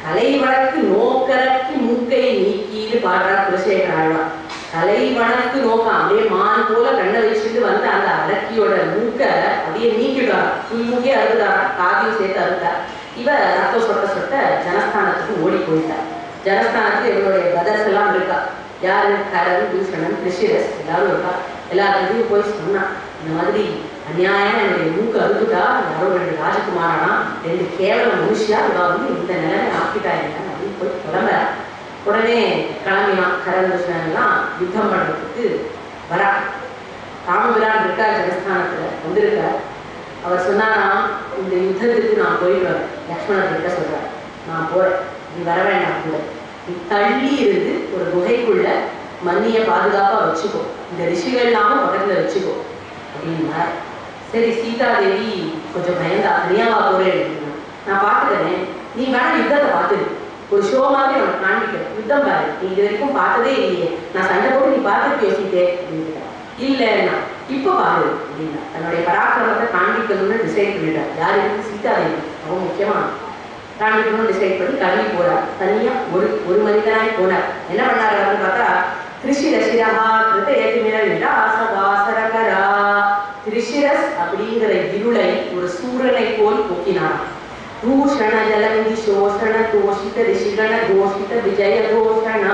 தலைவணக்கு நோக்கரக்கு மூக்கை நீக்கின்னு பாடுறார் குலசேகர ஆழ்வார் தலைவணக்கு நோக்கம் அப்படியே மான் போல கண்ணை வச்சுட்டு வந்து அந்த அரக்கியோட மூக்க அப்படியே நீக்கிடுவார் புல் மூக்கே அறுத்தாரா காதியும் சேர்த்து அறுத்தார் இவ ரத்தம் சொட்ட சொட்ட ஜனஸ்தானத்துக்கு ஓடி போயிட்டார் ஜனஸ்தானத்துக்கு இவருடைய பிரதர்ஸ் எல்லாம் இருக்கா யாரு கரண் தூஷணன் கிருஷிரஸ் எல்லாரும் இருக்கா எல்லாத்தையும் போய் சொன்னா இந்த மாதிரி அநியாயமா என்னுடைய மூக்கு அறுத்துட்டா யாரோ ரெண்டு ராஜகுமாரனா ரெண்டு கேவல மனுஷியா இவ வந்து இந்த நிலைமை ஆக்கிட்டா என்ன அப்படின்னு போய் புலம்ப உடனே கிளம்பினான் கரண் தூஷணன் எல்லாம் யுத்தம் பண்றதுக்கு வரா ராமபிரான் இருக்கார் ஜனஸ்தானத்துல வந்திருக்கார் அவர் சொன்னாராம் இந்த யுத்தத்துக்கு நான் போயிடுவேன் லக்ஷ்மணர் கிட்ட சொல்றார் நான் போறேன் நீ வர வேண்டாம் கூட நீ தள்ளி இருந்து ஒரு குகைக்குள்ள மன்னிய பாதுகாப்பா வச்சுக்கோ இந்த ரிஷிகள்லாமும் பக்கத்துல வச்சுக்கோ அப்படின்னா சரி சீதாதேவி கொஞ்சம் பயந்தா தனியாவா போறேன் அப்படின்னா நான் பார்த்துக்கிறேன் நீ வேணா யுத்தத்தை பார்த்துரு ஒரு ஷோ மாதிரி உனக்கு காண்பிக்கிறேன் யுத்தம் பாரு நீ இது வரைக்கும் பார்த்ததே இல்லையே நான் சண்டை போட்டு நீ பார்த்துட்டு யோசித்தே அப்படின்னு இல்லைன்னா இப்போ பாரு அப்படின்னா தன்னுடைய பராக்கிரமத்தை காண்பிக்கணும்னு டிசைட் பண்ணிட்டார் யாருக்கு சீதாதேவி அவன் முக்கியமா காண்பிக்கணும்னு டிசைட் பண்ணி கிளம்பி போறார் தனியா ஒரு ஒரு மனிதனாய் போனார் என்ன பண்ணாரு அப்படின்னு பார்த்தா திரிஷிரசிரஹா கிருத ஏதுமிரா ஆசவாசரகரா திரிஷிரஸ் அப்படிங்கிற இருளை ஒரு சூரனை போல் போக்கினாராம் தூஷண ஜலநிதி சோஷண தோஷித ரிஷிகண கோஷித விஜய கோஷணா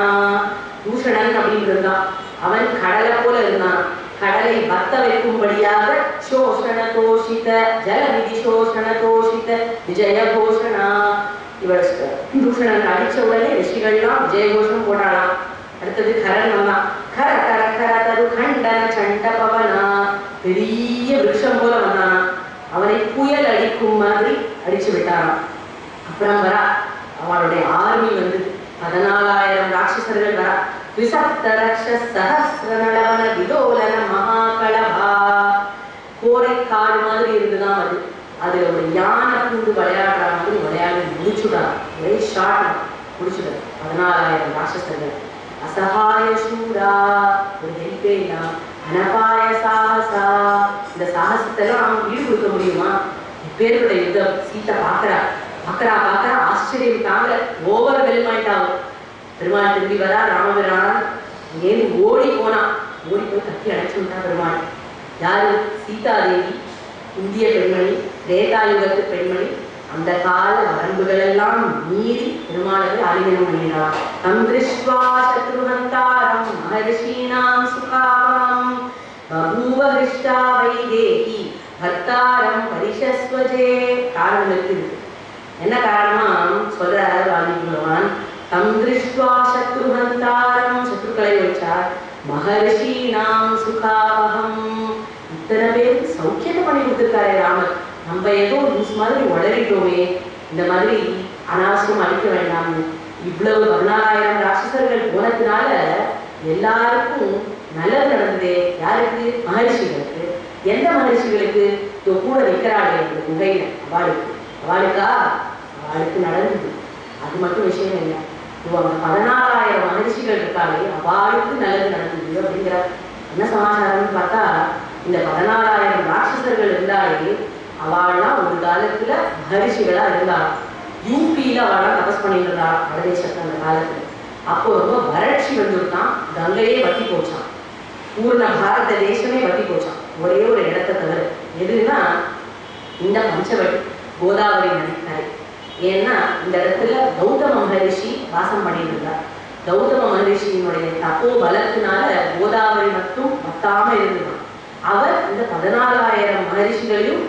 தூஷணன் அப்படின்னு இருந்தான் அவன் கடலை போல இருந்தான் கடலை வத்த வைக்கும்படியாக சோஷண தோஷித ஜலநிதி சோஷண தோஷித விஜய கோஷணா இவர் தூஷணன் அடிச்ச உடனே ரிஷிகள்லாம் விஜய கோஷம் போட்டாளாம் அடுத்தது கரண் வந்தான் கர கர கர தரு கண்டன சண்ட பவனா பெரிய விருஷம் போல வந்தானா அவனை புயல் அடிக்கும் மாதிரி அடிச்சு விட்டாராம் அப்புறம் வரா அவளுடைய ஆர்மி வந்து பதினாலாயிரம் ராட்சசர்கள் வரா விசப்த ரக்ஷ சஹஸ்ர நலவன விதோலன மகாகலபா கோரைக்காடு மாதிரி இருந்துதான் அது அதுல ஒரு யானை பூண்டு விளையாடுற மாதிரி விளையாடி முடிச்சுடான் ஒரே ஷார்ட் முடிச்சுடாரு பதினாலாயிரம் ராட்சசர்கள் அசகாய சூரா ஒரு ஹெல்ப்பே இல்லாம அனபாய சாகசா இந்த சாகசத்தெல்லாம் ஈடு கொடுக்க முடியுமா இப்பேரோட யுத்தம் சீத்தை பாக்குறா பாக்குறா பாக்குறா ஆச்சரியம் தாங்க ஓவர் வெல்ம் ஆயிட்டாவும் பெருமாள் திரும்பி வரா ராமபிரான் இங்கேருந்து ஓடி போனா ஓடி போய் கத்தி அடைச்சு விட்டா பெருமாள் யாரு சீதாதேவி இந்திய பெண்மணி திரேதாயுகத்து பெண்மணி அந்த கால வரம்புகள் எல்லாம் மீறி பெருமாளுக்கு ஆலிங்கனம் பண்ணினார் தம் திருஷ்வா சத்ருஹந்தாரம் மகர்ஷீனாம் சுகாவம் பபூவ ஹிருஷ்டா வைதேகி பக்தாரம் பரிஷஸ்வஜே காரணம் இருக்குது என்ன காரணமா சொல்றாரு வால்மீகி பகவான் தம் திருஷ்வா சத்ருஹந்தாரம் சத்ருக்களை வச்சார் மகர்ஷீனாம் சுகாவகம் இத்தனை பேருக்கு சௌக்கியத்தை பண்ணி கொடுத்துருக்காரு ராமர் நம்ம ஏதோ லூஸ் மாதிரி உளறிட்டோமே இந்த மாதிரி அனாவசியம் அழிக்க வேண்டாம்னு இவ்வளவு பதினாலாயிரம் ராட்சசர்கள் போனதுனால எல்லாருக்கும் நல்லது நடந்ததே யாருக்கு மகரிஷிகளுக்கு எந்த மகரிஷிகளுக்கு இதோ கூட நிற்கிறாளே இந்த குகையில அவளுக்கு அவளுக்கா அவளுக்கு நடந்தது அது மட்டும் விஷயம் இல்லை இப்போ அந்த பதினாலாயிரம் மகரிஷிகள் இருக்காளே அவளுக்கு நல்லது நடந்தது அப்படிங்கிற என்ன சமாச்சாரம்னு பார்த்தா இந்த பதினாலாயிரம் ராட்சசர்கள் இருந்தாலே அவள்லாம் ஒரு காலத்துல மகரிஷிகளா இருந்தாள் யூபியில அவள்லாம் தபஸ் பண்ணிட்டு இருந்தா வடதேசத்துல அந்த காலத்துல அப்போ ரொம்ப வறட்சி வந்துருக்கான் கங்கையே வத்தி போச்சான் பூர்ண பாரத தேசமே வத்தி போச்சான் ஒரே ஒரு இடத்தை தவிர எதுன்னா இந்த பஞ்சவடி கோதாவரி நதிக்கரை ஏன்னா இந்த இடத்துல கௌதம மகரிஷி வாசம் பண்ணிட்டு இருந்தார் கௌதம மகரிஷியினுடைய தப்போ பலத்தினால கோதாவரி மட்டும் வத்தாம இருந்துதான் அவர் இந்த பதினாலாயிரம் மகரிஷிகளையும்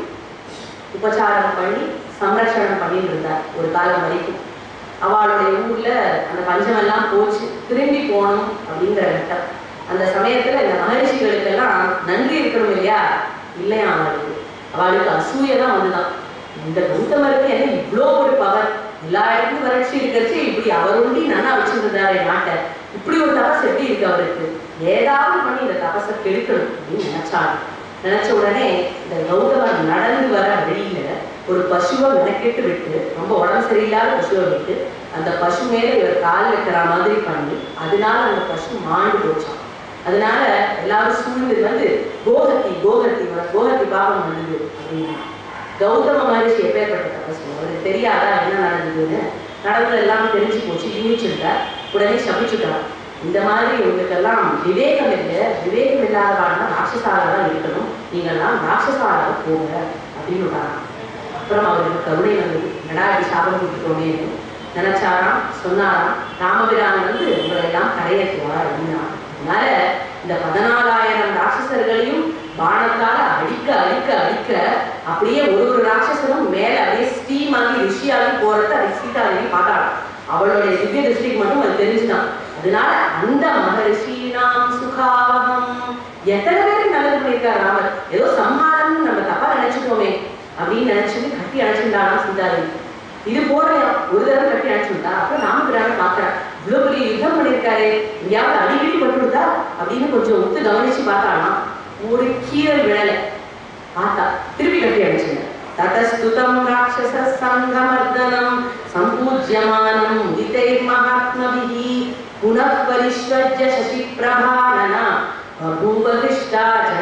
உபச்சாரம் பண்ணி சம்ரட்சணம் பண்ணிட்டு இருந்தார் ஒரு காலம் வரைக்கும் அவளுடைய ஊர்ல அந்த பஞ்சம் எல்லாம் போச்சு திரும்பி போகணும் அப்படிங்கிற கட்டம் அந்த சமயத்துல இந்த மகரிஷிகளுக்கெல்லாம் நன்றி இருக்கணும் இல்லையா இல்லையா அவளுக்கு அவளுக்கு அசூயை தான் வந்துதான் இந்த கௌதமருக்கு என்ன இவ்வளோ ஒரு பவர் எல்லா இடத்துக்கும் வறட்சி இருக்கிறச்சு இப்படி அவர் உண்டி நல்லா வச்சிருந்தாரு நாட்டை இப்படி ஒரு தபஸ் எப்படி இருக்கு அவருக்கு ஏதாவது பண்ணி இந்த தபஸை கெடுக்கணும் அப்படின்னு நினைச்சாரு நினைச்ச உடனே இந்த கௌதமர் நடந்து வர வழியில ஒரு பசுவை மெனக்கெட்டு விட்டு ரொம்ப உடம்பு சரியில்லாத பசுவை விட்டு அந்த பசு மேல இவர் கால் வைக்கிற மாதிரி பண்ணி அதனால அந்த பசு மாண்டு போச்சான் அதனால எல்லாரும் சூழ்ந்து வந்து கோகத்தி கோகத்தி உனக்கு கோகத்தி பாவம் வந்தது அப்படின்னா கௌதம மகரிஷி எப்பேற்பட்ட தபசு அவருக்கு தெரியாதா என்ன நடந்ததுன்னு நடந்தது எல்லாம் தெரிஞ்சு போச்சு யூகிச்சுட்டா உடனே சபிச்சுட்டார் இந்த மாதிரி உங்களுக்கெல்லாம் விவேகம் இல்லை விவேகம் இல்லாதவாழ்னா ராட்சசாலா தான் இருக்கணும் நீங்கள்லாம் ராட்சசாலா போங்க அப்படின்னு விட்டாராம் அப்புறம் அவருக்கு கருணை வந்தது என்னடா இப்படி சாபம் கொடுத்துட்டோமே நினைச்சாராம் சொன்னாராம் ராமபிரான் வந்து உங்களை எல்லாம் கரையேற்றுவார் அப்படின்னா அதனால இந்த பதினாலாயிரம் ராட்சசர்களையும் பானத்தால அடிக்க அடிக்க அடிக்க அப்படியே ஒரு ஒரு ராட்சசனும் மேல அப்படியே ஸ்ரீமாகி ரிஷியாகி போறத அதை சீதாதேவி பார்த்தாளாம் அவளுடைய திவ்ய திருஷ்டிக்கு மட்டும் அது தெரிஞ்சுதான் அதனால அந்த மகரிஷினாம் சுகாவகம் எத்தனை பேருக்கு நல்லது பண்ணியிருக்காரு ராமர் ஏதோ சம்ஹாரம்னு நம்ம தப்பா நினைச்சுக்கோமே அப்படின்னு நினைச்சுட்டு கட்டி அழைச்சிருந்தாலும் சீதாதேவி இது போற ஒரு தடவை கட்டி அழைச்சுட்டா அப்புறம் ராமபிரான பாக்குறா இவ்வளவு பெரிய யுத்தம் பண்ணியிருக்காரு எங்கேயாவது அடிக்கடி பட்டுருதா அப்படின்னு கொஞ்சம் ஒத்து கவனிச்சு பார்த்தாலாம் ஒரு கீரை விழல பார்த்தா திருப்பி கட்டி அடிச்சுங்க ததஸ்துதம் ராட்சச சங்கமர்தனம் சம்பூஜ்யமானம் உதிதை மகாத்மபிஹி புனః பரிஷ்வஜ்ய சசி பிரபானனா பபூவ கிருஷ்டா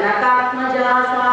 ஜனகாத்மஜாசா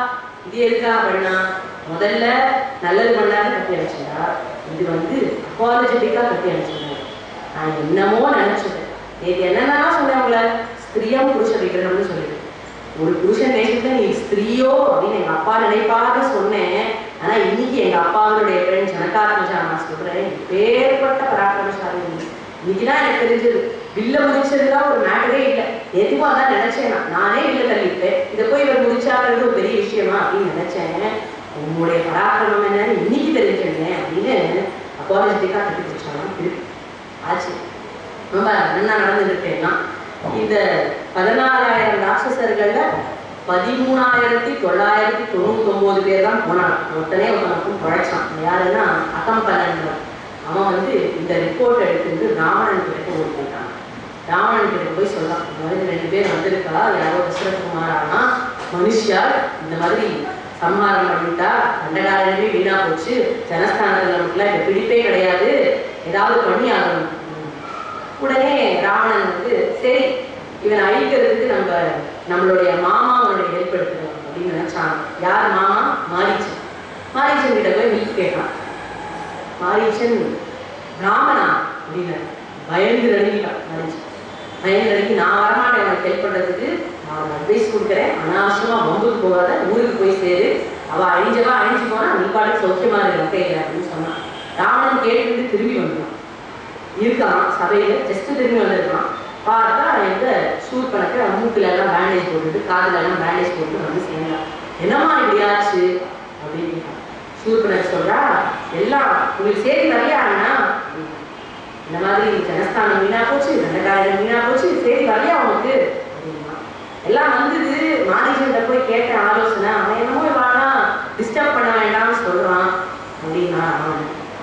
இது எதுக்கா பண்ணா முதல்ல நல்லது பண்ணாரு கட்டி அடிச்சிருந்தா இது வந்து அப்பாலஜெட்டிக்கா கட்டி அடிச்சிருந்தாரு நான் என்னமோ நினைச்சது நேற்று என்னென்னலாம் சொன்னேன் உங்களை ஸ்திரியம் புருஷ விக்கிரகம்னு சொல்லிட்டு ஒரு புருஷன் நேசித்த நீ ஸ்திரீயோ அப்படின்னு எங்க அப்பா நினைப்பாக சொன்னேன் ஆனா இன்னைக்கு எங்க அப்பாவுடைய பெண் ஜனகாத்மஜா நான் சொல்றேன் பேர்பட்ட பராக்கிரமசாலி நீ. இன்னைக்குதான் எனக்கு தெரிஞ்சது வில்ல முடிச்சதுலாம் ஒரு மேட்டரே இல்லை எதுவும் அதான் நினைச்சேன் நான். நானே வில்ல தள்ளிட்டேன் இதை போய் இவர் முடிச்சாங்கிறது ஒரு பெரிய விஷயமா அப்படின்னு நினைச்சேன் உங்களுடைய பராக்கிரமம் என்னன்னு இன்னைக்கு தெரிஞ்சுங்க அப்படின்னு அப்பாலஜிட்டிக்கா கட்டி பிடிச்சாலும் திருப்பி ஆச்சு ரொம்ப நல்லா நடந்துட்டு எல்லாம் இந்த பதினாலாயிரம் ராட்சசர்கள்ல பதிமூணாயிரத்தி தொள்ளாயிரத்தி தொண்ணூத்தி ஒன்பது பேர் தான் போனான் ஒருத்தனே ஒருத்தனுக்கும் குழைச்சான் யாருன்னா அகம்பலன் அவன் வந்து இந்த ரிப்போர்ட் எடுத்துட்டு ராவணன் கிட்ட ஓடி போயிட்டான் ராவணன் கிட்ட போய் சொல்லலாம் இந்த மாதிரி ரெண்டு பேர் வந்திருக்கா யாரோ தசரத்குமார் ஆனா மனுஷியா இந்த மாதிரி சம்ஹாரம் பண்ணிட்டா கண்டகாலமே வீணா போச்சு ஜனஸ்தானத்துல நமக்குலாம் இப்ப பிடிப்பே கிடையாது ஏதாவது பண்ணி ஆகணும் உடனே ராவணன் வந்து சரி இவனை அழிக்கிறதுக்கு நம்ம நம்மளுடைய மாமா அவனுடைய ஹெல்ப் எடுத்துக்கணும் அப்படின்னு நினைச்சான் யார் மாமா மாரீச்சன் மாரீச்சன் கிட்ட போய் ஹெல்ப் கேட்டான் மாரீச்சன் ராமனா அப்படின்னு பயந்து நடுங்கிட்டான் மாரீச்சன் பயந்து நடுங்கி நான் வரமாட்டேன் உனக்கு ஹெல்ப் பண்றதுக்கு நான் அட்வைஸ் கொடுக்குறேன் அனாவசியமா வம்புக்கு போகாத ஊருக்கு போய் சேரு அவ அழிஞ்சவா அழிஞ்சு போனா நீ பாட்டு சௌக்கியமா இருக்கு கையில அப்படின்னு சொன்னான் ராவணன் கேட்டுட்டு திரும்பி வந்தான் இருக்கான் சபையில ஜஸ்ட் திரும்பி வந்திருக்கான் பார்த்தா எங்க ஷூட் பண்ணக்க மூக்குல எல்லாம் பேண்டேஜ் போட்டுட்டு காதுல எல்லாம் பேண்டேஜ் போட்டு வந்து சேர்ந்தான் என்னம்மா இப்படி ஆச்சு அப்படின்னு கேட்டான் ஷூட் பண்ண சொல்றா எல்லாம் உங்களுக்கு செய்தி வரலையா அண்ணா இந்த மாதிரி ஜனஸ்தானம் வீணா போச்சு ரெண்டகாயிரம் வீணா போச்சு செய்தி வரலையா உனக்கு அப்படின்னா எல்லாம் வந்தது மாதேஜன்கிட்ட போய் கேட்டேன் ஆலோசனை அவன் என்னமோ வாடா டிஸ்டர்ப் பண்ண வேண்டாம்னு சொல்றான் அப்படின்னா அவன்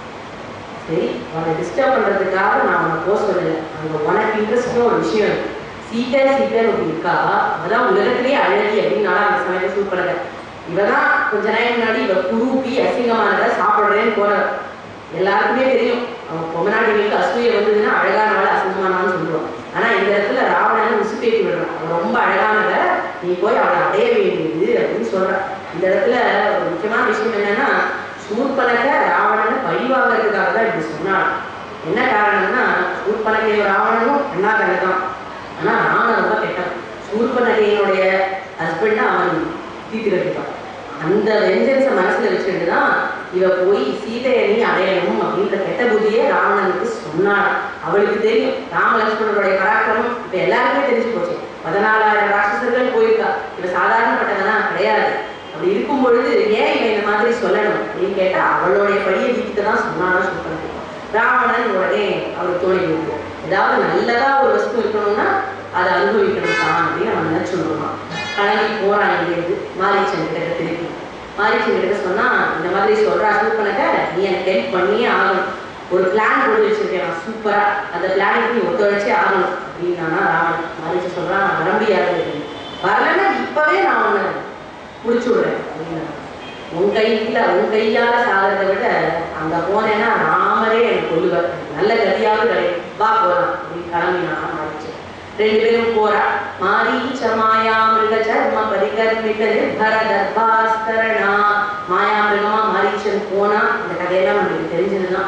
சரி அவனை டிஸ்டர்ப் பண்றதுக்காக நான் அவனை போக சொல்லலை அங்க உனக்கு இன்ட்ரெஸ்ட்னு ஒரு விஷயம் இருக்கு சீட்டை சீட்டை ஒன்று இருக்கா அதான் உலகத்திலேயே அழகி அப்படின்னு நான் அந்த சமயத்தை ஷூட் பண்ணல இவதான் கொஞ்ச நேரம் முன்னாடி இவ குரூப்பி அசிங்கமானதை சாப்பிடுறேன்னு போறார் எல்லாருக்குமே தெரியும் அவன் பொம்மநாட்டிகளுக்கு அசூய வந்ததுன்னா அழகானவள அசிங்கமானான்னு சொல்லுவான் ஆனா இந்த இடத்துல ராவணனை உசுப்பேத்தி விடுறான் அவன் ரொம்ப அழகானவ நீ போய் அவளை அடைய வேண்டியது அப்படின்னு சொல்றான் இந்த இடத்துல ஒரு முக்கியமான விஷயம் என்னன்னா சூர்பனக ராவணனை பழி வாங்குறதுக்காக தான் இப்படி சொன்னான் என்ன காரணம்னா சூர்பனகையும் ராவணனும் அண்ணா கண்ணு தான் ஆனா ராவணன் ரொம்ப கெட்டான் சூர்பனகையினுடைய ஹஸ்பண்டை அவன் தீர்த்து கட்டிப்பான் அந்த வெஞ்சன்ஸை மனசுல வச்சுட்டு தான் இவ போய் சீதையை நீ அடையணும் அப்படின்ற கெட்ட புத்தியே ராவணனுக்கு சொன்னாள் அவளுக்கு தெரியும் ராமலட்சுமணனுடைய பராக்கிரமம் இப்ப எல்லாருக்குமே தெரிஞ்சு போச்சு பதினாலாயிரம் ராட்சசர்கள் போயிருக்கா இவ சாதாரணப்பட்டவனா கிடையாது அப்படி இருக்கும் பொழுது ஏன் இவன் இந்த மாதிரி சொல்லணும் அப்படின்னு கேட்டா அவளுடைய பழியை தீர்த்து தான் சொன்னானா சொல்றது ராவணன் உடனே அவருக்கு தோணி கொடுக்கும் ஏதாவது நல்லதா ஒரு வஸ்து இருக்கணும்னா அதை அனுபவிக்கணும் தான் அப்படின்னு அவன் நினைச்சுடுவான் கிளம்பி போறான் இங்கேருந்து மாரீச்சன் கிட்ட திருப்பி மாரீச்சன் கிட்ட சொன்னா இந்த மாதிரி சொல்றா சூப்பனக்க நீ எனக்கு ஹெல்ப் பண்ணியே ஆகணும் ஒரு பிளான் போட்டு வச்சிருக்கேன் நான் சூப்பரா அந்த பிளானுக்கு நீ ஒத்துழைச்சே ஆகணும் அப்படின்னா ராவணன் மாரீச்சன் சொல்றான் நான் வர முடியாது அப்படின்னு. வரலைன்னா இப்பவே நான் உன்னை முடிச்சு விடுறேன் அப்படின்னா உன் கையில உன் கையால சாகிறத விட அங்க போனேன்னா ராமரே எனக்கு கொள்ளுவார் நல்ல கதியாவது கிடையாது வா போலாம் அப்படின்னு கிளம்பினா மாறிச்சு ரெண்டு பேரும் போறா மாரீச்ச மாயா மிருக சர்ம பரிகர்மிக நிர்பர தர்பாஸ்தரணா மாயா மிருகமா மாரீச்சன் போனா இந்த கதையெல்லாம் நம்மளுக்கு தெரிஞ்சதுதான்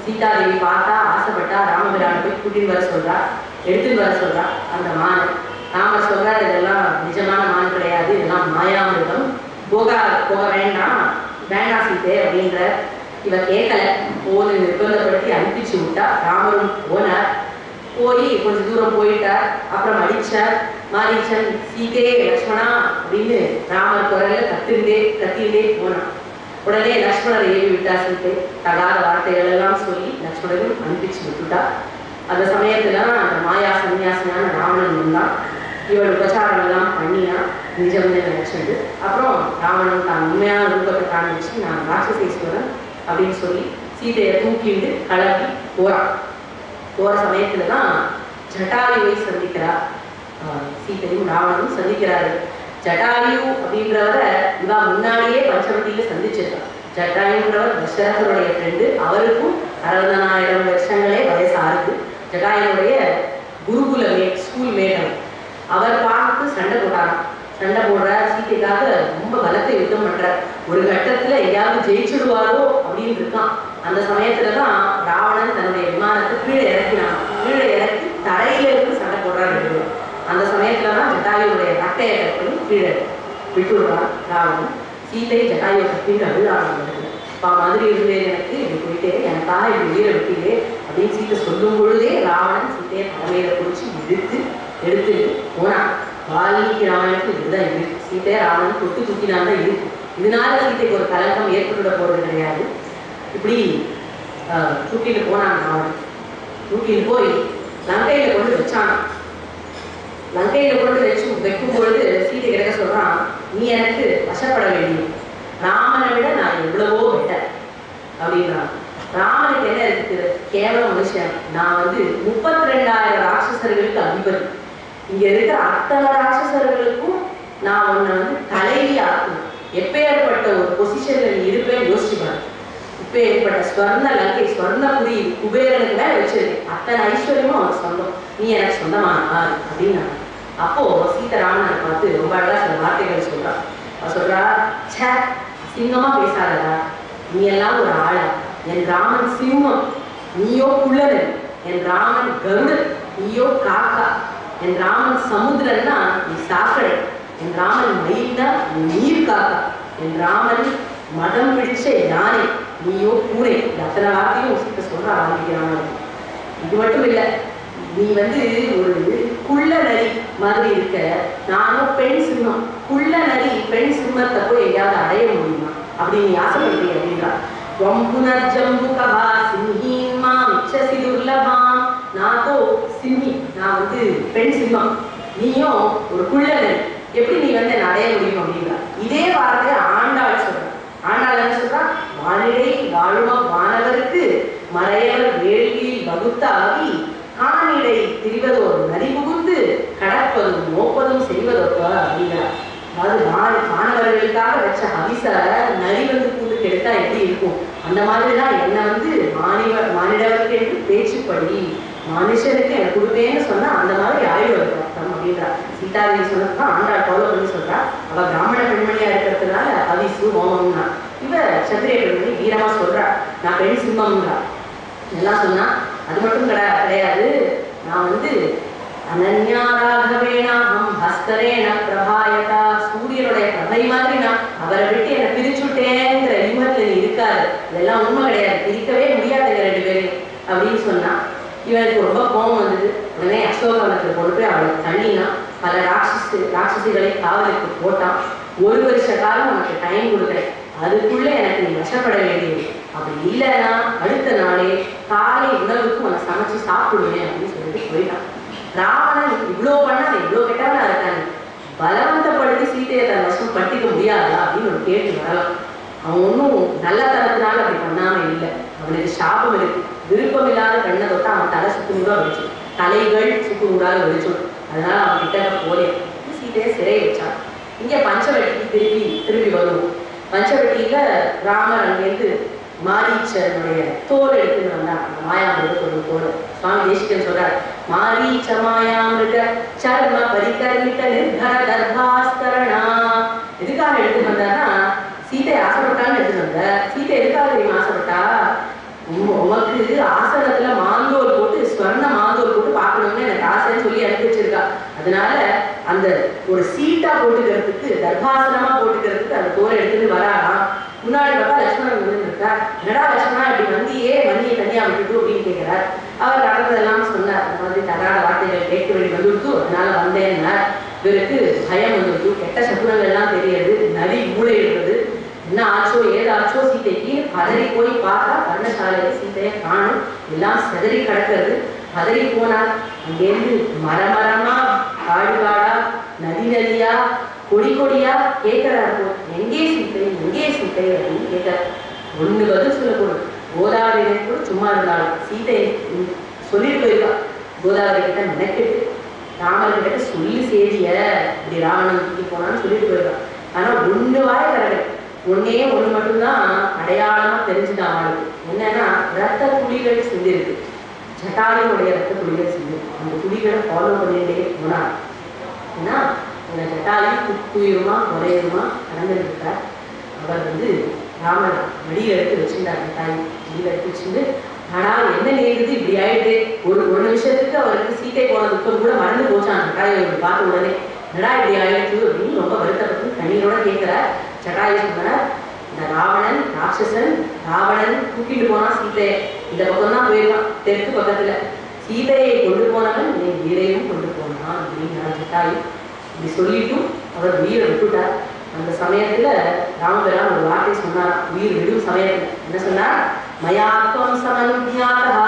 சீதாதேவி பார்த்தா ஆசைப்பட்டா ராமபிரான போய் கூட்டிட்டு வர சொல்றா எடுத்துட்டு வர சொல்றா அந்த மான் ராமர் சொல்றாரு இதெல்லாம் நிஜமான மான் கிடையாது இதெல்லாம் மாயாமிருகம் போக போக வேண்டாம் வேண்டாம் சீதே அப்படின்ற இவ கேட்கல போது நிர்பந்தப்படுத்தி அனுப்பிச்சு விட்டா ராமரும் போனார் போய் கொஞ்ச தூரம் போயிட்டார் அப்புறம் அடிச்சார் மாரீச்சன் சீதே லக்ஷ்மணா அப்படின்னு ராமர் குரல்ல கத்திருந்தே கத்திருந்தே போனான் உடனே லக்ஷ்மணர் ஏவி விட்டா சீதை தகாத வார்த்தைகள் எல்லாம் சொல்லி லக்ஷ்மணரும் அனுப்பிச்சு விட்டுட்டா அந்த சமயத்துல அந்த மாயா சன்னியாசியான ராவணன் இருந்தான் இவள் உபச்சாரம் எல்லாம் பண்ணியா நிஜம்னு நினைச்சது அப்புறம் ராவணன் தான் உண்மையான ரூபத்தை காண்பிச்சு நான் ராட்சசேஸ்வரன் அப்படின்னு சொல்லி சீதையை தூக்கிட்டு கிளம்பி போறான் போற சமயத்துல தான் ஜட்டாயுவை சந்திக்கிறா ஆஹ் சீதையும் ராவணனும் சந்திக்கிறாரு ஜட்டாயு அப்படின்றவரை இவா முன்னாடியே பஞ்சவட்டியில சந்திச்சிருக்கா ஜட்டாயுன்றவர் தசரதருடைய ஃப்ரெண்டு அவருக்கும் அறுபதனாயிரம் வருஷங்களே வயசாகுது ஜட்டாயுடைய குருகுல மேட் ஸ்கூல் மேட் அவர் அவர் பார்த்து சண்டை போட்டாராம் சண்டை போடுறார் சீதைக்காக ரொம்ப பலத்தை யுத்தம் பண்றார் ஒரு கட்டத்துல எங்கேயாவது ஜெயிச்சிடுவாரோ அப்படின்னு இருக்கான் அந்த சமயத்துல தான் ராவணன் தன்னுடைய விமானத்தை கீழே இறக்கினான் கீழே இறக்கி தரையில இருந்து சண்டை போடுறாரு ரெண்டு பேரும். அந்த சமயத்துல தான் ஜட்டாயுடைய ரட்டையை கட் பண்ணி கீழே விட்டு விடுறான் ராவணன் சீதை ஜட்டாயுவை கட்டிட்டு அழுதாங்க அப்பா மாதிரி இருந்தேன் எனக்கு இப்படி போயிட்டே எனக்காக இப்படி உயிரை விட்டீங்களே அப்படின்னு சீதை சொல்லும் பொழுதே ராவணன் சீதையை தலைமையில பிடிச்சி இழுத்து எடுத்துட்டு போனான் வால்மீகி ராமாயணத்துக்கு இதுதான் இருக்கு சீதையை ராவணன் தொட்டு தூக்கினான் தான் இருக்கு இதனால சீதைக்கு ஒரு கலக்கம் ஏற்பட்டுட போறது கிடையாது இப்படி ஆஹ், தூக்கிட்டு போனான் ராவணன் தூக்கிட்டு போய் லங்கையில கொண்டு வச்சான் லங்கையில கொண்டு வச்சு வைக்கும் பொழுது சீதை கிடக்க சொல்றான் நீ எனக்கு வசப்பட வேண்டியது ராமனை விட நான் எவ்வளவோ பெட்டர் அப்படின்றான் ராமனுக்கு என்ன இருக்கு கேவல மனுஷன் நான் வந்து முப்பத்தி ரெண்டாயிரம் ராட்சசர்களுக்கு அதிபதி இங்க இருக்கிற அத்தனை ராட்சசர்களுக்கும் நான் உன்னை வந்து தலைவி ஆக்கணும் எப்பேற்பட்ட ஒரு பொசிஷன்ல நீ இருப்பேன்னு யோசிச்சு பாரு இப்ப ஏற்பட்ட ஸ்வர்ண லங்கை ஸ்வர்ணபுரி குபேரனுக்கு மேல வச்சிருக்கேன் அத்தனை ஐஸ்வர்யமும் அவனுக்கு சொந்தம் நீ எனக்கு சொந்தமான ஆள் அப்படின்னு அப்போ சீதாராமனை பார்த்து ரொம்ப அழகா சில வார்த்தைகள் சொல்றான் அவ சொல்றா ச்சே சிங்கமா பேசாதடா நீ எல்லாம் ஒரு ஆளா என் ராமன் சிம்மம் நீயோ குள்ளனன் என் ராமன் கருடன் நீயோ காக்கா என் ராமன் சமுத்திரன்னா நீ சாக்கடை என் ராமன் மயில்னா நீ நீர் காக்கா என் ராமன் மதம் பிடிச்ச யானை நீயோ பூனை இந்த அத்தனை வார்த்தையும் சீக்கிர சொல்ற ஆரம்பிக்கிறான் இது மட்டும் இல்ல நீ வந்து ஒரு குள்ள நரி மாதிரி இருக்க நானும் பெண் சிம்மம் குள்ள நரி பெண் சிம்மத்தை போய் எங்கேயாவது அடைய முடியுமா அப்படி நீ ஆசைப்படுறீங்க அப்படின்றா புனர்ஜம்புகவா சிம்ஹீன்மா மிச்சசி துர்லபாம் நாதோ சிம்மி நான் வந்து பெண் சிம்மம் நீயும் ஒரு குள்ளனன் எப்படி நீ வந்து என்னை அடைய முடியும் அப்படின்றா இதே வார்த்தை ஆண்டாள் சொல்ற ஆண்டாள் என்ன சொல்றா வானிடை வாழுமா வானவருக்கு மறையவர் வேள்வியில் வகுத்த ஆவி காணிடை திரிவதோர் நரி புகுந்து கடப்பதும் மோப்பதும் செய்வதொப்ப அப்படிங்கிறார் அதாவது வான- மாணவர்களுக்காக வச்ச ஹவிச நரி வந்து கூண்டு கெடுத்தா எப்படி இருக்கும் அந்த மாதிரி தான் என்னை வந்து மாநிவ மானிடவருக்கு என்று பேச்சுப்படி மனுஷனுக்கு எனக்கு கொடுப்பேன்னு சொன்னா அந்த மாதிரி ஆயுள் அர்த்தம் அப்படின்றா சீதாதேவி சொன்னதுதான் ஆண்டாள் ஃபாலோ பண்ணி சொல்றா அவ பிராமண பெண்மணியா இருக்கிறதுனால அவிசு ஹோமம்னா இவ சத்திரிய பெண்மணி வீரமா சொல்றா நான் பெண் சிம்மம்ன்றா எல்லாம் சொன்னா அது மட்டும் கிடையா கிடையாது நான் வந்து அனன்யா ராகவேணாம் ஹஸ்தரேன பிரபாயதா சூரியனுடைய பிரபை மாதிரி நான் அவரை விட்டு என்னை பிரிச்சுட்டேங்கிற யூகத்துல நீ இருக்காது இதெல்லாம் உண்மை கிடையாது பிரிக்கவே முடியாதுங்க ரெண்டு பேரும் அப்படின்னு சொன்னா இவனுக்கு ரொம்ப கோபம் வந்தது உடனே அசோகவனத்தில் கொண்டு போய் அவளை தண்ணினா பல ராட்சசி ராட்சசிகளை காவலுக்கு போட்டான் ஒரு வருஷ காலம் உனக்கு டைம் கொடுக்குறேன் அதுக்குள்ள எனக்கு நீ வசப்பட வேண்டியது அப்படி இல்லைன்னா அடுத்த நாளே காலை உணவுக்கு உன்னை சமைச்சு சாப்பிடுவேன் அப்படின்னு சொல்லிட்டு போயிட்டான் ராவணன் இவ்வளோ பண்ணா இவ்வளோ கெட்டவனா இருக்காங்க பலவந்தப்படுத்தி சீதையை தன் வசம் பட்டிக்க முடியாதா அப்படின்னு ஒரு கேள்வி வரலாம் அவன் ஒன்றும் நல்ல தரத்தினால அப்படி பண்ணாம இல்லை அவனுக்கு சாபம் இருக்கு விருப்பம் இல்லாத கண்ணை தொட்டா அவன் தலை சுக்குநூறா வெடிச்சிடும் தலைகள் சுக்குநூறாக வெடிச்சிடும் அதனால அவன் கிட்ட போலே சீதையை சிறை வச்சான் இங்க பஞ்சவட்டிக்கு திருப்பி திருப்பி வருவோம் பஞ்சவட்டியில ராமர் அங்கேருந்து மாரீச்சனுடைய தோல் எடுத்துன்னு வந்தான் அந்த மாயாமிருகத்தோட தோல் சுவாமி தேசிகன் சொல்றார் மாரீச்ச மாயாமிருக சர்ம பரிகர்மித நிர்பர கர்ப்பாஸ்தரணா எதுக்காக எடுத்துட்டு வந்தார்னா சீதை ஆசைப்பட்டான்னு எடுத்துட்டு வந்த சீதை எதுக்காக தெரியுமா ஆசைப்பட்டா உங்க- உமக்கு ஆசனத்துல மாந்தோல் போட்டு ஸ்வர்ண மாந்தோல் போட்டு பார்க்கணும்னு எனக்கு ஆசைன்னு சொல்லி அனுப்பி வச்சிருக்கா அதனால அந்த ஒரு சீட்டா போட்டுக்கிறதுக்கு தர்பாசனமா போட்டுக்கிறதுக்கு அந்த தோரை எடுத்துட்டு வராராம் முன்னாடி பார்த்தா லட்சுமணன் வந்து இருக்கா என்னடா லட்சுமணா இப்படி வந்தியே மண்ணியை தனியா விட்டுட்டு அப்படின்னு கேட்கிறார் அவர் நடந்ததெல்லாம் சொன்னார் இந்த மாதிரி தகாத வார்த்தைகள் கேட்க வேண்டி வந்துடுத்து அதனால வந்தேன்னார் இவருக்கு பயம் வந்துடுத்து கெட்ட சகுனங்கள்லாம் தெரியாது நரி மூளையிடுறது என்ன ஆச்சோ ஏதாச்சோ சீதைக்கு பதறி போய் பார்த்தா பர்ணசாலையில சீதையை காணும் எல்லாம் சிதறி கிடக்கிறது பதறி போனார் அங்கேருந்து மரமரமா காடு காடா நதி நதியா கொடி கொடியா கேட்கிறார் போல் எங்கே சீத்தை எங்கே சீத்தை அப்படின்னு கேட்கிறார் ஒண்ணு பதில் சொல்லக்கூடும் கோதாவரி கூட சும்மா இருந்தாலும் சீதை ம், சொல்லிட்டு போயிருக்கா கோதாவரி கிட்ட மெனக்கெட்டு ராமர் கிட்ட சொல்லி சேதிய இப்படி ராவணன் தூக்கி போனான்னு சொல்லிட்டு போயிருக்கான் ஆனா ஒண்ணு வாய கடவுள் ஒன்னே ஒண்ணு மட்டும்தான் அடையாளமா தெரிஞ்சுதான் அவளுக்கு என்னன்னா ரத்த துளிகள் சிந்திருக்கு ஜட்டாயுடைய ரத்த துளிகள் சிந்திருக்கு அந்த துளிகளை ஃபாலோ பண்ணிட்டே போனா ஏன்னா அந்த ஜட்டாயு துத்துயிருமா முறையுமா நடந்துட்டு இருக்கார் அவர் வந்து ராமர் வெடியை எடுத்து வச்சிருந்தார் ஜட்டாயு வெடியை எடுத்து வச்சுட்டு ஆனா என்ன நேருது இப்படி ஆயிடுது ஒரு ஒரு நிமிஷத்துக்கு அவருக்கு சீட்டை போன துக்கம் கூட மறந்து போச்சான் ஜட்டாயு பார்த்த உடனே என்னடா இப்படி ஆயிடுச்சு அப்படின்னு ரொம்ப வருத்தப்பட்டு கண்ணீரோட கேட்கிறார் ஜட்டாயு சொன்னார் இந்த ராவணன் ராட்சசன் ராவணன் தூக்கிட்டு போனான் சீதையை இந்த பக்கம் தான் போயிருக்கான் தெற்கு பக்கத்துல சீதையை கொண்டு போனவன் என் வீரையும் கொண்டு போனான் அப்படின்னு ஜட்டாயு இப்படி சொல்லிட்டும் அவர் உயிரை விட்டுட்டார் அந்த சமயத்துல ராமபிரான் ஒரு வார்த்தை சொன்னார் உயிர் விடும் சமயத்துல என்ன சொன்னார் மயாத்வம் சமனுத்தியாதா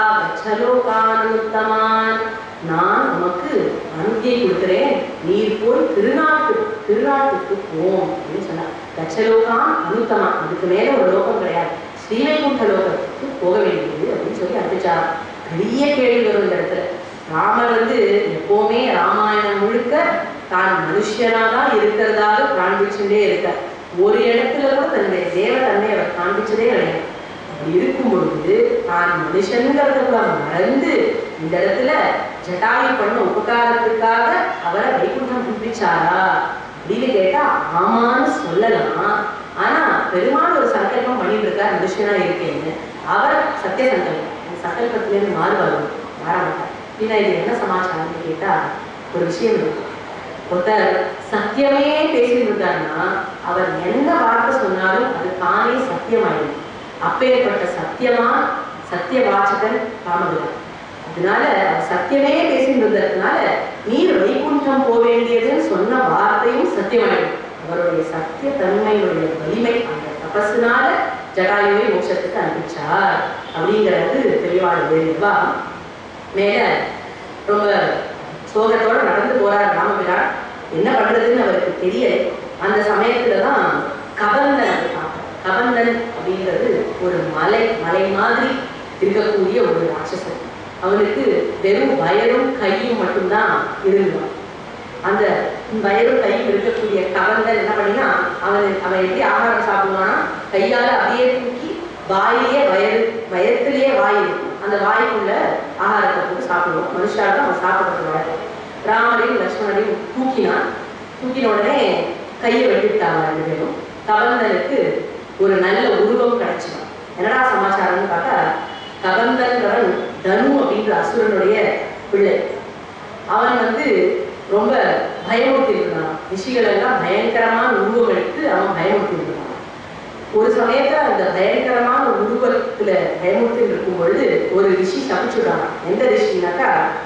கச்சலோகானுத்தமான் நான் உமக்கு அனுத்தியை கொடுக்கிறேன் நீர் போய் திருநாட்டு திருநாட்டுக்கு போம் அப்படின்னு சொன்னார் கச்சலோகான் அனுத்தமான் அதுக்கு மேல ஒரு லோகம் கிடையாது ஸ்ரீவைகுண்ட லோகத்துக்கு போக வேண்டியது அப்படின்னு சொல்லி அனுப்பிச்சார் பெரிய கேள்வி வரும் இந்த இடத்துல ராமர் வந்து எப்பவுமே ராமாயணம் முழுக்க தான் மனுஷனா தான் இருக்கிறதாக காண்பிச்சுட்டே இருக்கார் ஒரு இடத்துல கூட தன்னுடைய தேவதன்மை அவர் காண்பிச்சதே கிடையாது அப்படி இருக்கும் பொழுது தான் மனுஷன்கிறத கூட மறந்து இந்த இடத்துல ஜட்டாயு பண்ண உபகாரத்துக்காக அவரை வைகுண்டம் பிடிச்சாரா அப்படின்னு கேட்டா ஆமான்னு சொல்லலாம் ஆனா பெருமாள் ஒரு சங்கல்பம் பண்ணிட்டு இருக்கார் மனுஷனா இருக்கேன்னு அவர் சத்திய சங்கல்பம் அந்த சங்கல்பத்திலேருந்து மாறுவார் மாற மாட்டார் பின்ன இது என்ன சமாச்சாரம்னு கேட்டா ஒரு விஷயம் இருக்கு ஒருத்தர் சத்தியமே பேசிட்டு இருக்காருன்னா அவர் என்ன வார்த்தை சொன்னாலும் அது தானே சத்தியமாயிடும் அப்பேற்பட்ட சத்தியமா சத்திய வாசகன் ராமபிரான் அதனால அவர் சத்தியமே பேசிட்டு இருந்ததுனால நீர் வைகுண்டம் போக வேண்டியதுன்னு சொன்ன வார்த்தையும் சத்தியமாயிடும் அவருடைய சத்திய தன்மையுடைய வலிமை அந்த தபசுனால ஜடாயுவை மோட்சத்துக்கு அனுப்பிச்சார் அப்படிங்கிறது தெளிவானது நிர்வாகம் மேல ரொம்ப சோகத்தோட நடந்து போறார் ராமபிரான் என்ன பண்றதுன்னு அவருக்கு தெரியல அந்த சமயத்துல தான் கபந்தன் பார்த்தார். கபந்தன் அப்படின்றது ஒரு மலை மலை மாதிரி இருக்கக்கூடிய ஒரு ராட்சசன் அவனுக்கு வெறும் வயலும் கையும் மட்டும்தான் இருந்தான் அந்த வயலும் கையும் இருக்கக்கூடிய கவர்ந்தன் என்ன பண்ணினா அவன் அவன் எப்படி ஆகாரம் சாப்பிடுவானா கையால அப்படியே தூக்கி வாயிலேயே வயறு வயத்திலேயே வாய் இருக்கும் அந்த வாய்க்குள்ள ஆகாரத்தை போட்டு சாப்பிடுவோம் மனுஷால அவன் சாப்பிடுறது வழக்கம் ராமரையும் லட்சுமணரையும் தூக்கினான் தூக்கின உடனே கையை வெட்டிவிட்டாங்க ரெண்டு பேரும் கவர்ந்தனுக்கு ஒரு நல்ல உருவம் கிடைச்சிடும் என்னடா சமாச்சாரம்னு பார்த்தா கவர்ந்தன்றவன் தனு அப்படின்ற அசுரனுடைய பிள்ளை அவன் வந்து ரொம்ப பயமுறுத்தி இருந்தான் ரிஷிகள் எல்லாம் பயங்கரமான உருவம் எடுத்து அவன் பயமுறுத்தி இருந்தான் ஒரு சமயத்துல அந்த பயங்கரமான உருவத்துல பயமுறுத்தி இருக்கும் பொழுது ஒரு ரிஷி சபிச்சுட்டான் எந்த ரிஷினாக்கா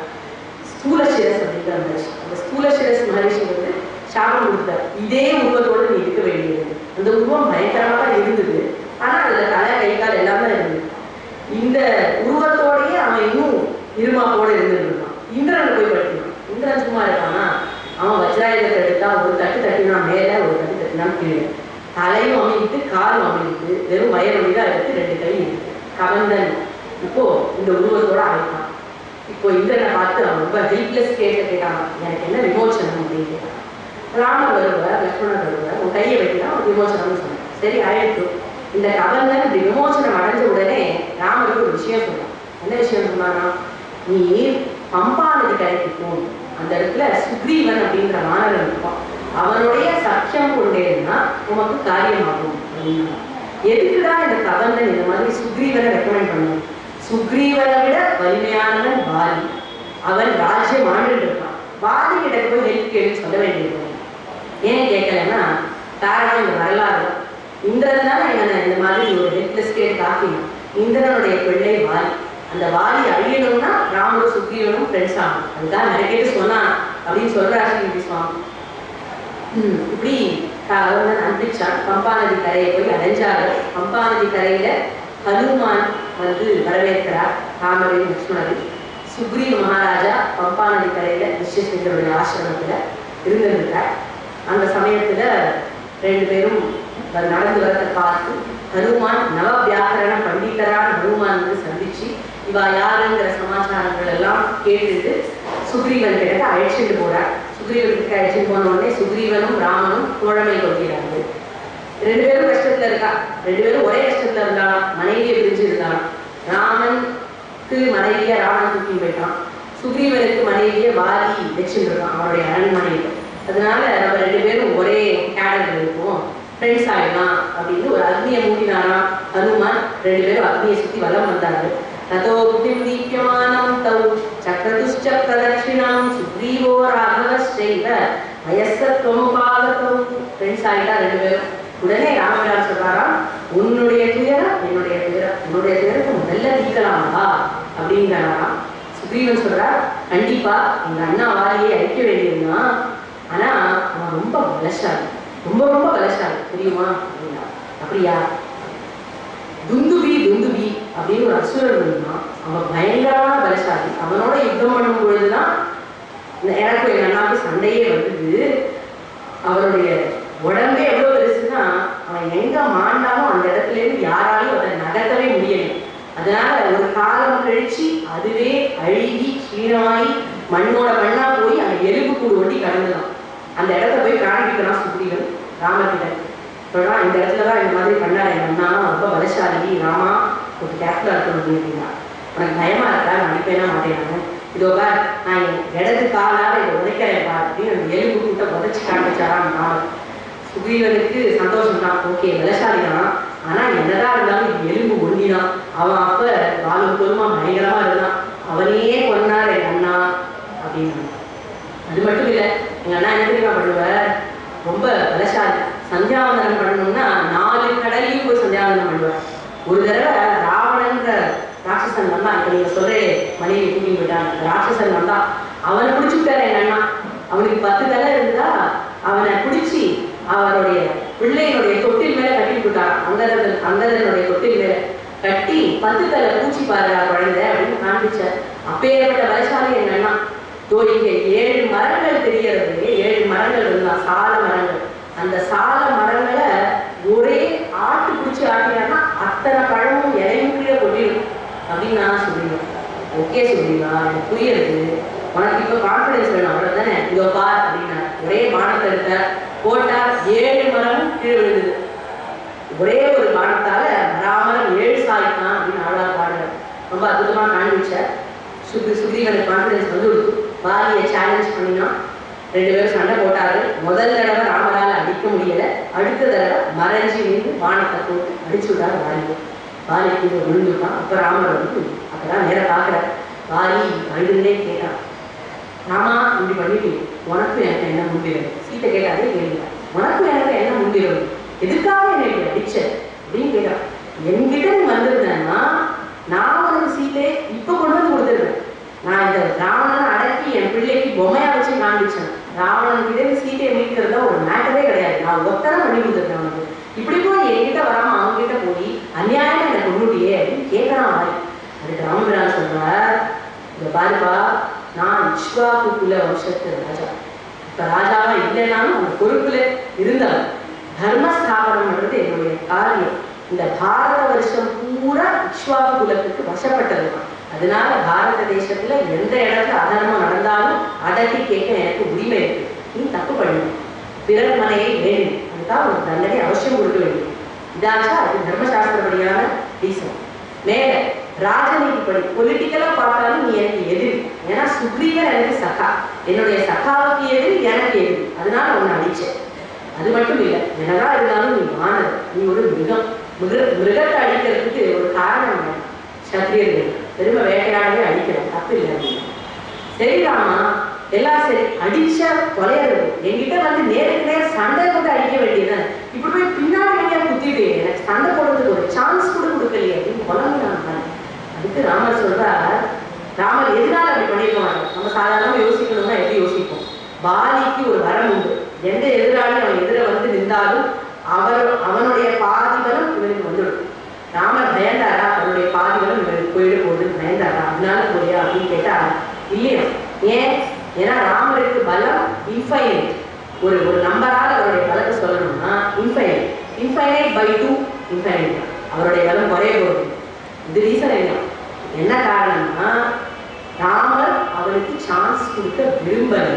ஸ்தூலசிரஸ் அப்படிங்கிற மகரிஷி அந்த ஸ்தூலசிரஸ் மகரிஷி வந்து சாபம் கொடுத்தார் இதே உருவத்தோட நீ இருக்க வேண்டியது அந்த உருவம் பயங்கரமா தான் இருந்தது ஆனா அதுல தலை கை கால் எல்லாமே இருந்தது இந்த உருவத்தோடயே அவன் இன்னும் இருமாப்போட இருந்துட்டு இருந்தான் இந்திரனை போய் படுத்தினான் இந்திரன் சும்மா இருக்கானா அவன் வஜ்ராயுதத்தை எடுத்தா ஒரு தட்டு தட்டினா மேல ஒரு தட்டு தட்டினா கீழே தலையும் அமைக்கிட்டு காலும் அமைக்கிட்டு வெறும் வயல் வழிதான் எடுத்து ரெண்டு கை இருக்கு கவந்தன் இப்போ இந்த உருவத்தோட ஆயிட்டான் இப்போ இந்திரனை பார்த்து அவன் ரொம்ப ஹெல்ப்லெஸ் கேட்க கேட்டான் எனக்கு என்ன விமோச்சனம் அப்படின்னு கேட்டான் ராமர் வருவார் லக்ஷ்மணர் வருவார் உன் கையை வெட்டினா அவன் விமோச்சனம்னு சொன்னான் சரி ஆயிடுச்சு இந்த கவர்னர் இப்படி விமோச்சனம் அடைஞ்ச உடனே ராமருக்கு ஒரு விஷயம் சொன்னான் என்ன விஷயம் சொன்னானா நீ பம்பா நதி கரைக்கு போகணும் அந்த இடத்துல சுக்ரீவன் அப்படின்ற மாணவன் இருப்பான் அவனுடைய சக்கியம் கொண்டேன்னா உனக்கு காரியமாகும் அப்படின்னா எதுக்குடா இந்த கவர்னன் இந்த மாதிரி சுக்ரீவனை ரெக்கமெண்ட் பண்ணணும் சுக்ரீவனை விட வலிமையானவன் வாலி அவன் ராஜ்யம் ஆண்டுட்டு இருக்கான் வாலி கிட்ட போய் ஹெல்ப் கேள்வி சொல்ல வேண்டியது ஏன் கேட்கலன்னா காரணம் இந்த வரலாறு தான். இந்திரன் தான் இவனை இந்த மாதிரி ஒரு ஹெல்ப்லெஸ் ஸ்டேட் ஆக்கினான் இந்திரனுடைய பிள்ளை வாலி அந்த வாலி அழியணும்னா ராமரும் சுக்ரீவனும் ஃப்ரெண்ட்ஸ் ஆகணும் அதுதான் நிறைய பேர் சொன்னான் அப்படின்னு சொல்றாரு ஸ்ரீ சுவாமி ம், இப்படி அவன் அனுப்பிச்சான் பம்பா நதி கரையை போய் அடைஞ்சாரு பம்பா நதி கரையில ஹனுமான் வந்து வரவேற்கிறார் ராமரையும் லட்சுமணரையும் சுக்ரீவ மகாராஜா பம்பா நதி கரையில விஸ்வசங்கருடைய ஆசிரமத்துல இருந்திருக்கார் அந்த சமயத்துல ரெண்டு பேரும் வ- நடந்து வரதை பார்த்து ஹனுமான் நவ வியாக்கரண பண்டிதரான ஹனுமான் வந்து சந்திச்சு இவா யாருங்கிற சமாச்சாரங்கள் எல்லாம் கேட்டுட்டு சுக்ரீவன் கிட்ட அழைச்சிட்டு போறார் சுக்ரீவன் கிட்ட அழைச்சிட்டு போன உடனே சுக்ரீவனும் ராமனும் தோழமை கொள்கிறார்கள் ரெண்டு பேரும் கஷ்டத்துல இருக்கா ரெண்டு பேரும் ஒரே கஷ்டத்துல இருந்தாலும் மனைவியை பிரிஞ்சு இருந்தாலும் ராமனுக்கு மனைவிய ராமன் தூக்கி போயிட்டான் சுக்ரீவனுக்கு மனைவிய வாலி வச்சுட்டு இருக்கான் அவருடைய அரண்மனையில அதனால நம்ம ரெண்டு பேரும் ஒரே கேடர் இருப்போம் ஃப்ரெண்ட்ஸ் ஆயிடலாம் அப்படின்னு ஒரு அக்னியை மூட்டினாராம் ஹனுமான் ரெண்டு பேரும் அக்னியை சுத்தி வலம் வந்தார்கள் ததோ புத்திம் தீப்யமானம் தௌ சக்ரதுஷ்ட பிரதட்சிணம் சுக்ரீவோ ராகவஸ்டைவ வயசத்வமுபாகதௌ ஃப்ரெண்ட்ஸ் ஆயிட்டா ரெண்டு பேரும் உடனே ராமபிரான் சொல்றாராம் உன்னுடைய துயரம் என்னுடைய துயரம் உன்னுடைய துயரத்தை முதல்ல தீர்க்கலாமா அப்படிங்கிறாராம் சுக்ரீவன் சொல்றார் கண்டிப்பா எங்க அண்ணா வாரியை அழிக்க வேண்டியதுதான் ஆனா அவன் ரொம்ப பலசாலி ரொம்ப ரொம்ப பலசாலி தெரியுமா அப்படின்னா அப்படியா துந்துபி துந்துபி அப்படின்னு ஒரு அசுரன் இருந்தான் அவன் பயங்கரமான பலசாலி அவனோட யுத்தம் பண்ணும் பொழுதுதான் இந்த எனக்கு எங்க அண்ணாவுக்கு சண்டையே வந்தது அவருடைய உடம்பே எவ்வளவு பெருசுன்னா அவன் எங்க மாண்டாலும் அந்த இடத்துல இருந்து யாராலையும் அதை நகர்த்தவே முடியல அதனால ஒரு காலம் கழிச்சு அதுவே அழுகி க்ஷீணமாயி மண்ணோட மண்ணா போய் அந்த எலும்பு கூடு ஒட்டி கடந்துதான் அந்த இடத்த போய் காண்பிக்கலாம் சுக்ரீவன் ராமகிட்ட சொல்றான் இந்த இடத்துல தான் இந்த மாதிரி பண்ணாரு எங்க அண்ணா ரொம்ப பலசாலி ராமா கொஞ்சம் கேர்ஃபுல்லா இருக்கணும் அப்படின்னா உனக்கு பயமா இருக்கா நான் அடிப்பேனா மாட்டேன் இதோ பார் நான் என் இடது காலால இதை உதைக்கிறேன் பார் அப்படின்னு அந்த எலும்பு கூட்ட உதச்சு காண்பிச்சாராம் ராமன் சுக்ரீவனுக்கு சந்தோஷம் தான் ஓகே பலசாலி தான் ஆனா என்னதான் இருந்தாலும் இது எலும்பு ஒண்டிதான் அவன் அப்ப வாழும் பொருமா பயங்கரமா இருந்தான் அவனையே கொன்னார் எங்க அண்ணா அப்படின்னு அது மட்டும் இல்ல எங்க அண்ணா என்ன தெரியுமா பண்ணுவார் ரொம்ப பலசாலி சந்தியாவந்தனம் பண்ணணும்னா நாலு கடல்லையும் போய் சந்தியாவந்தனம் பண்ணுவார் ஒரு தடவை ராவணன்ற ராட்சசன் வந்தான் இப்ப நீங்க சொல்றே மனைவி கூட்டிட்டு போயிட்டான் அந்த ராட்சசன் வந்தான் அவனை பிடிச்சு விட்டாரு எங்க அண்ணா அவனுக்கு பத்து தலை இருந்தா அவனை பிடிச்சி அவருடைய பிள்ளையினுடைய தொட்டில் மேல கட்டி விட்டான் அங்கதன் அங்கதனுடைய தொட்டில் மேல கட்டி பத்து தலை பூச்சி பாருடா குழந்தை அப்படின்னு காண்பிச்சார் அப்பேற்பட்ட பலசாலி எங்க அண்ணா தோ இங்க ஏழு மரங்கள் தெரியறது ஏழு மரங்கள் இருந்தா சால மரங்கள் அந்த சால மரங்களை ஒரே ஆட்டு பிடிச்சி ஆட்டினான்னா அத்தனை பழமும் இலையும் கீழே கொட்டிடும் அப்படின்னு நான் சொல்லிடுவேன் ஓகே சொல்லிடா எனக்கு புரியுது உனக்கு இப்போ கான்ஃபிடன்ஸ் வேணும் அவ்வளோதானே இதோ பார் அப்படின்னா ஒரே பானத்தை எடுத்தார் போட்டார் ஏழு மரமும் கீழே விழுந்தது ஒரே ஒரு பானத்தால ராமரம் ஏழு சாய்த்தான் அப்படின்னு ஆழ்வார் பாடுறார் ரொம்ப அற்புதமா காண்பிச்சார் சுக்ரி சுக்ரீவனுக்கு கான்ஃபிடன்ஸ் வந்து கொடுத்து வாலியை சேலஞ்ச் பண்ணினா ரெண்டு பேரும் சண்டை போட்டாரு முதல் தடவை ராமரால அடிக்க முடியல அடுத்த தடவை மறைஞ்சி நின்று வானத்தை போட்டு அடிச்சு விட்டாரு வாலி வாலி கீழே விழுந்துட்டான் அப்ப ராமர் வந்து அப்பதான் நேர பாக்குறார் வாலி அழுதுன்னே கேட்டான் ராமா இப்படி பண்ணிட்டு உனக்கு எனக்கு என்ன முந்திரம் சீத்தை கேட்டாலே கேள்விதான் உனக்கு எனக்கு என்ன முந்திரம் எதுக்காக என்னை இப்படி அடிச்ச அப்படின்னு கேட்டான் என்கிட்ட நீ வந்திருந்தேன்னா நான் உனக்கு சீத்தை இப்ப கொண்டு வந்து கொடுத்துருவேன் நான் இந்த ராவணனை அடக்கி என் பிள்ளைக்கு பொம்மையா வச்சு காண்பிச்சேன் ராவணன் கிட்ட இருந்து சீதையை மீட்கிறதா ஒரு மேட்டரே கிடையாது நான் ஒத்தனை பண்ணி கொடுத்துருக்கேன் அவனுக்கு இப்படி போய் என்கிட்ட வராம அவங்க கிட்ட போய் அநியாயமா என்னை கொண்டுட்டியே அப்படின்னு கேட்கறான் வாய் அதுக்கு ராமபிரான் சொல்றார் இந்த பாருப்பா நான் இஷ்வாக்கு குல வம்சத்து ராஜா இப்ப ராஜாவா இல்லைனாலும் அந்த பொறுப்புல இருந்தவன் தர்ம ஸ்தாபனம் பண்றது என்னுடைய காரியம் இந்த பாரத வருஷம் பூரா இக்ஷ்வாகு குலத்துக்கு வசப்பட்டது அதனால பாரத தேசத்துல எந்த இடத்துல அதர்மம் நடந்தாலும் அடக்கி கேட்க எனக்கு உரிமை இருக்கு நீ தப்பு பண்ணணும் பிறர் மனையை வேண்டும் அதுதான் ஒரு தண்டனை அவசியம் கொடுக்க வேண்டும் இதாச்சா அது தர்மசாஸ்திரப்படியான ரீசன் மேல ராஜநீதிப்படி பொலிட்டிக்கலா பார்த்தாலும் நீ எனக்கு எதிரி ஏன்னா சுக்ரீவன் எனக்கு சகா என்னுடைய சகாவுக்கு எதிரி எனக்கு எதிரி அதனால உன்னை அடிச்சேன் அது மட்டும் இல்லை என்னதான் இருந்தாலும் நீ மாணவர் நீ ஒரு மிருகம் மிருக மிருகத்தை அழிக்கிறதுக்கு ஒரு காரணம் வேணும். சத்திரியர்கள் பெருமை வேட்டையாடவே அழிக்கிறோம் தப்பு இல்லை அப்படின்னு. சரி ராமா எல்லாம் சரி அடிச்சா கொலையாது என்கிட்ட வந்து நேருக்கு நேர் சண்டை போட்டு அடிக்க வேண்டியது இப்படி போய் பின்னாடி வழியா குத்திட்டு எனக்கு சண்டை போடுறதுக்கு ஒரு சான்ஸ் கூட கொடுக்கலையே அப்படின்னு குழந்தை அதுக்கு ராமர் சொல்றார் ராமர் எதனால அப்படி பண்ணிருக்க மாட்டோம் நம்ம சாதாரணமா யோசிக்கணும்னா எப்படி யோசிப்போம் பாலிக்கு ஒரு வரம் உண்டு எந்த எதிராளி அவன் எதிர வந்து நின்றாலும் அவர் அவனுடைய பாதிபலம் இவனுக்கு வந்துடும் ராமர் பயந்தாரா அவனுடைய பாதிபலம் இவனுக்கு போயிட போகுதுன்னு பயந்தாரா அதனால போலியா அப்படின்னு கேட்டா இல்லையா ஏன் ஏன்னா ராமருக்கு பலம் இன்ஃபைனைட் ஒரு ஒரு நம்பரால் அவருடைய பலத்தை சொல்லணும்னா infinite infinite by two infinite அவருடைய பலம் குறைய போகுது இது ரீசன் என்ன என்ன காரணம்னா ராமர் அவனுக்கு சான்ஸ் கொடுக்க விரும்பலை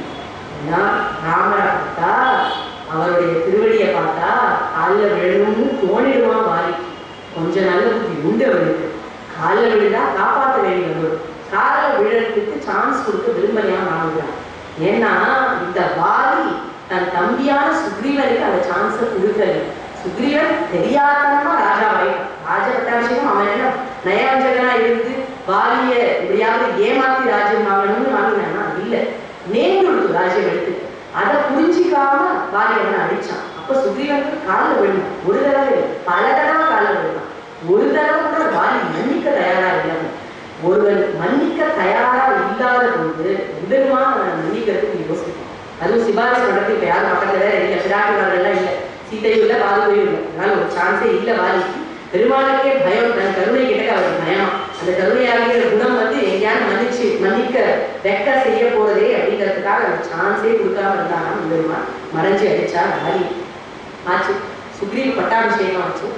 ஏன்னா ராமரை பார்த்தா அவருடைய திருவடியை பார்த்தா காலில் விழணும்னு தோணிடுமா வாலிக்கு கொஞ்சம் நல்ல புத்தி உண்டு அவனுக்கு காலில் விழுந்தா காப்பாற்ற வேண்டி வந்துடும் காலில் விழறதுக்கு சான்ஸ் கொடுக்க விரும்பலையா ராமர் ஏன்னா இந்த வாலி தன் தம்பியான சுக்ரீவனுக்கு அந்த சான்ஸை கொடுக்கல சுக்ரீவன் தெரியாதனமா ராஜாவாயிட்டான் ராஜ பட்டாபிஷேகம் அவன் என்ன நயவஞ்சகனா இருந்து வாலிய எப்படியாவது ஏமாத்தி ராஜ்யம் வாங்கணும்னு வாங்கினானா இல்ல நேர்ந்து கொடுத்து ராஜ்யம் எடுத்து அதை புரிஞ்சிக்காம வாலி அவனை அடிச்சான் அப்ப சுக்ரீவனுக்கு காலில் விழுந்தான் ஒரு தடவை இல்லை, பல தடவை காலில் விழுந்தான் ஒரு தடவை கூட வாலி மன்னிக்க தயாரா இல்லாம ஒருவன் மன்னிக்க தயாரா இல்லாத போது எந்தவிதமான அவனை மன்னிக்கிறதுக்கு யோசிக்கும் அதுவும் சிபாரிசு நடத்தி இப்ப யாரும் பக்கத்துல வேற இல்லை பிராட்டிமார்கள்லாம் இல்லை சீத்தையும் இல்லை பாதுகையும் இல்லை அதனால ஒரு சான்ஸே இல்லை வாலிக்கு பெருமாளுக்கே பயம் தன் கருணை கிட்ட அவர் பயமா அந்த கருணையாகிற குணம் வந்து எங்கேயாவது மன்னிச்சு மன்னிக்க வெக்க செய்ய போறதே அப்படிங்கிறதுக்காக அந்த சான்ஸே கொடுக்காம இருந்தாங்க பெருமாள் மறைஞ்சு அடிச்சா வாலி ஆச்சு சுக்ரீவ பட்டாபிஷேகம் ஆச்சு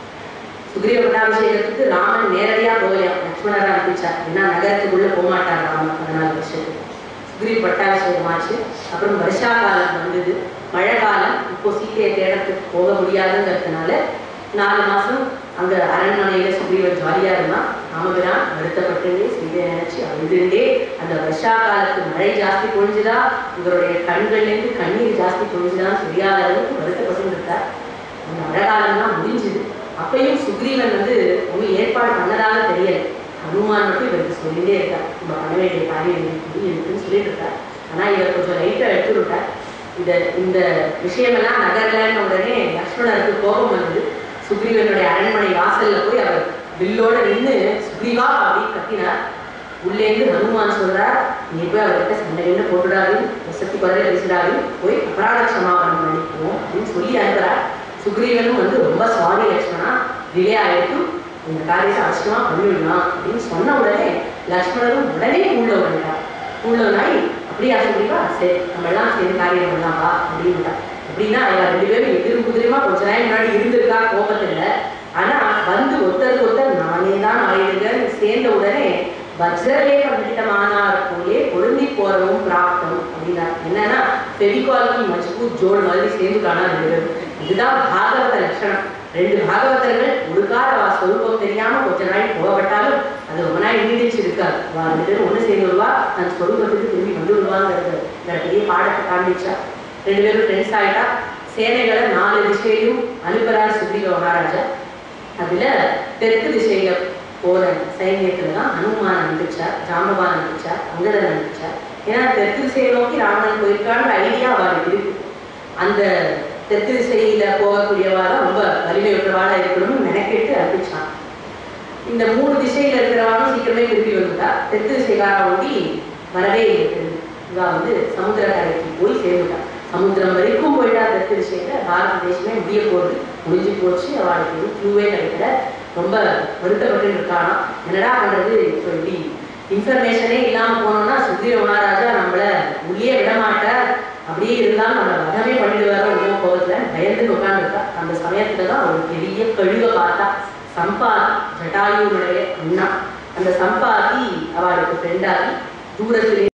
சுக்ரீவ பட்டாபிஷேகத்துக்கு ராமன் நேரடியா போகலையாம் லக்ஷ்மணரை அனுப்பிச்சார் ஏன்னா நகரத்துக்குள்ள போக மாட்டார் ராமன் பதினாலு வருஷத்துக்கு சுக்ரீவ பட்டாபிஷேகம் ஆச்சு அப்புறம் வருஷா காலம் வந்தது மழை காலம் இப்போ சீத்தையை தேடத்துக்கு போக முடியாதுங்கிறதுனால நாலு மாசம் அங்க அரண்மனையில சுக்ரீவன் ஜாலியா இருந்தான் ராமபிரான் வருத்தப்பட்டுட்டே சீதையை நினைச்சு அழுதுண்டே அந்த வருஷா காலத்து மழை ஜாஸ்தி பொழிஞ்சுதா இவருடைய கண்கள்லேருந்து கண்ணீர் ஜாஸ்தி பொழிஞ்சுதான்னு தெரியாத அளவுக்கு வருத்தப்பட்டு இருக்கார் அந்த மழை காலம்லாம் முடிஞ்சுது அப்பயும் சுக்ரீவன் வந்து ஒன்றும் ஏற்பாடு பண்ணதாக தெரியல ஹனுமான் மட்டும் இவருக்கு சொல்லிட்டே இருக்கார் நம்ம பண்ண வேண்டிய காரியம் இருக்கு இருக்குன்னு சொல்லிட்டு இருக்கார் ஆனா இவர் கொஞ்சம் லைட்டாக எடுத்து விட்டார் இந்த இந்த விஷயமெல்லாம் நகரலன்னு உடனே லக்ஷ்மணருக்கு கோபம் வந்தது சுக்ரீவனுடைய அரண்மனை வாசல்ல போய் அவர் வில்லோட நின்று சுக்ரீவா அப்படின்னு கத்தினார் உள்ளேந்து ஹனுமான் சொல்றார் நீ போய் அவர்கிட்ட சண்டை என்ன போட்டுடாது வசதி குறைய பேசிடாது போய் அபராத க்ஷமாபணம் பண்ணிக்குவோம் அப்படின்னு சொல்லி அனுப்புறார் சுக்ரீவனும் வந்து ரொம்ப சாரி லக்ஷ்மணா டிலே ஆயிட்டு இந்த காரியத்தை அவசியமா பண்ணிவிடலாம் அப்படின்னு சொன்ன உடனே லக்ஷ்மணரும் உடனே உள்ள வந்துட்டார் உள்ள நாய் அப்படியா சுக்ரீவா சரி நம்ம எல்லாம் சேர்ந்து காரியம் பண்ணலாம் வா அப்படின்ட்டா அப்படின்னா இவன் ரெண்டு பேரும் எதிரும் குதிரமா கொஞ்ச நேரம் முன்னாடி இருந்திருக்கா கோபத்துல ஆனா வந்து ஒருத்தருக்கு ஒருத்தர் நானே தான் ஆயிடுங்கன்னு சேர்ந்த உடனே வஜ்ரலே பண்டிதமானார் போலே பொருந்தி போறவும் பிராப்தம் அப்படின்னா என்னன்னா ஃபெவிகால்கி மஜ்பூத் ஜோடு மாதிரி சேர்ந்துட்டானா ரெண்டு பேரும் இதுதான் பாகவத லட்சணம் ரெண்டு பாகவதர்கள் ஒரு கால வா சொரூபம் தெரியாம கொஞ்ச நாள் போகப்பட்டாலும் அது ரொம்ப நாள் நீடிச்சு இருக்காது வா ரெண்டு பேரும் ஒண்ணு சேர்ந்து வருவா தன் சொரூபத்துக்கு திரும்பி வந்து விடுவாங்கிறது இந்த பெரிய பாடத்தை காண்பிச்சா ரெண்டு பேரும் ஃப்ரெண்ட்ஸ் ஆயிட்டா சேனைகளை நாலு திசையிலும் அனுப்புறார் சுக்ரீவ மகாராஜா அதுல தெற்கு திசையில போற சைன்யத்துல தான் ஹனுமான் அனுப்பிச்சார் ஜாம்பவான் அனுப்பிச்சார் அங்கதன் அனுப்பிச்சார் ஏன்னா தெற்கு திசையை நோக்கி ராவணன் போயிருக்கான்ற ஐடியா அவருக்கு இருக்கு அந்த தெற்கு திசையில போகக்கூடியவா தான் ரொம்ப வலிமை உள்ளவாளா இருக்கணும்னு நினைக்கிட்டு அனுப்பிச்சான் இந்த மூணு திசையில இருக்கிறவாலும் சீக்கிரமே திருப்பி வந்துட்டா தெற்கு திசைக்கார ஓடி வரவே இல்லை திரும்பி இவா வந்து சமுத்திரக்கரைக்கு போய் சேர்ந்துட்டா சமுத்திரம் வரைக்கும் போயிட்டா தெற்கு திசையில பாரத தேசமே முடிய போகுது முடிஞ்சு போச்சு அவளுக்கு ஒரு க்ளூவே கிடைக்கல ரொம்ப வருத்தப்பட்டு இருக்கானா என்னடா பண்றது இப்போ இப்படி இன்ஃபர்மேஷனே இல்லாம போனோம்னா சுக்ரீவ மகாராஜா நம்மள உள்ளே விட மாட்டார் அப்படியே இருந்தாலும் நம்மளை வதமே பண்ணிடுவாரோ இன்னும் கோபத்துல பயந்து உட்காந்துருக்கா அந்த சமயத்துல தான் ஒரு பெரிய கழுவை பார்த்தா சம்பாதி ஜட்டாயுனுடைய அண்ணா அந்த சம்பாதி அவளுக்கு ஃப்ரெண்டாகி தூரத்திலே